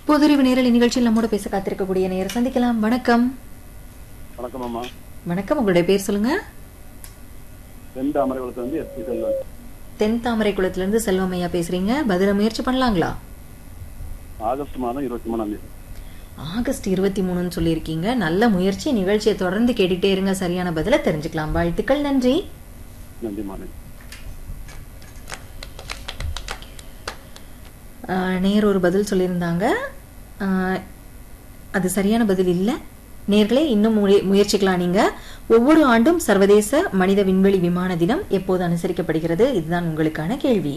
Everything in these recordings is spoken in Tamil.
பொதுறிவு நேரலை நிகழ்ச்சியில் நம்மோட பேச காத்திருக்கக்கூடிய நேரம் சந்திக்கலாம் வணக்கம் வணக்கம் அம்மா வணக்கம் உங்களுடைய பேர் சொல்லுங்க தென் தாமரைகுளத்துல வந்து எஸ்பி செல்வன் தென் தாமரை குளத்துல இருந்து செல்வமையா பேசுறீங்க பதில முயற்சி பண்ணலாங்களா ஆகஸ்ட் மாதம் இருபத்தி மூணாம் தேதி ஆகஸ்ட் இருபத்தி மூணுன்னு சொல்லியிருக்கீங்க நல்ல முயற்சி நிகழ்ச்சியை தொடர்ந்து கேட்டுட்டே இருங்க சரியான பதில தெரிஞ்சுக்கலாம் வாழ்த்துக்கள் நன்றி நன்றி மாலை ஆஹ், நேர் ஒரு பதில் சொல்லியிருந்தாங்க ஆஹ், அது சரியான பதில் இல்லை நேர்களே இன்னும் முய- முயற்சிக்கலாம் நீங்க ஒவ்வொரு ஆண்டும் சர்வதேச மனித விண்வெளி விமான தினம் எப்போது அனுசரிக்கப்படுகிறது இதுதான் உங்களுக்கான கேள்வி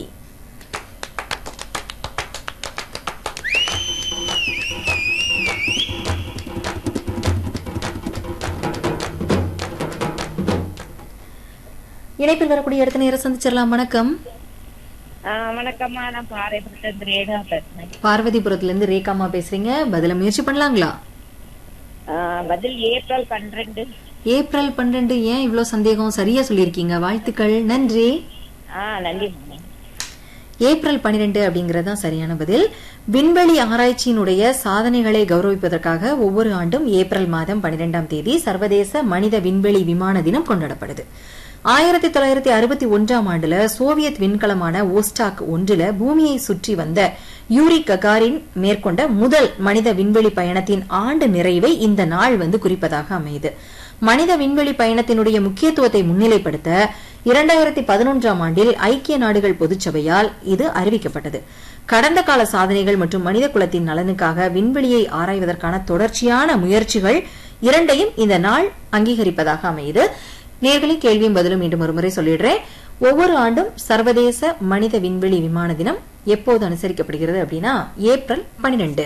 இணைப்பில் வரக்கூடிய இடத்த நேரம் சந்திச்சிடலாம் வணக்கம் ஆ, வணக்கம்மா நான் பாறைப்பட்டு ரேகா பேசுறேன் பார்வதிபுரத்துல இருந்து ரேகாமா பேசுறீங்க பதில முயற்சி பண்ணலாங்களா ஆ, பதில் ஏப்ரல் பன்னிரெண்டு ஏப்ரல் பன்னெண்டு ஏன் இவ்ளோ சந்தேகம் சரியா சொல்லியிருக்கீங்க வாழ்த்துக்கள் நன்றி ஆ நன்றி மாமா ஏப்ரல் பன்னிரெண்டு அப்படிங்கிறது தான் சரியான பதில் விண்வெளி ஆராய்ச்சியினுடைய சாதனைகளை கௌரவிப்பதற்காக ஒவ்வொரு ஆண்டும் ஏப்ரல் மாதம் பன்னிரெண்டாம் தேதி சர்வதேச மனித விண்வெளி விமான தினம் கொண்டாடப்படுது ஆயிரத்தி தொள்ளாயிரத்தி அறுபத்தி ஒன்றாம் ஆண்டுல சோவியத் விண்கலமான ஓஸ்டாக் ஒன்றுல பூமியை சுற்றி வந்த யூரி ககாரின் மேற்கொண்ட முதல் மனித விண்வெளி பயணத்தின் ஆண்டு நிறைவை இந்த நாள் வந்து குறிப்பதாக அமையுது மனித விண்வெளி பயணத்தினுடைய முக்கியத்துவத்தை முன்னிலைப்படுத்த இரண்டாயிரத்தி பதினொன்றாம் ஆண்டில் ஐக்கிய நாடுகள் பொதுச்சபையால் இது அறிவிக்கப்பட்டது கடந்த கால சாதனைகள் மற்றும் மனித குலத்தின் நலனுக்காக விண்வெளியை ஆராய்வதற்கான தொடர்ச்சியான முயற்சிகள் இரண்டையும் இந்த நாள் அங்கீகரிப்பதாக அமையுது நேர்களை கேள்வியும் பதிலும் மீண்டும் ஒருமுறை சொல்லிடுறேன் ஒவ்வொரு ஆண்டும் சர்வதேச மனித விண்வெளி விமான தினம் எப்போது அனுசரிக்கப்படுகிறது அப்படின்னா ஏப்ரல் பனிரெண்டு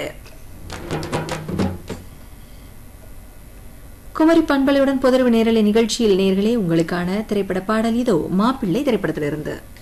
குமரி பண்பலையுடன் புதர்வு நேரலை நிகழ்ச்சியில் நேர்களே உங்களுக்கான திரைப்பட பாடல் இதோ மாப்பிள்ளை திரைப்படத்திலிருந்து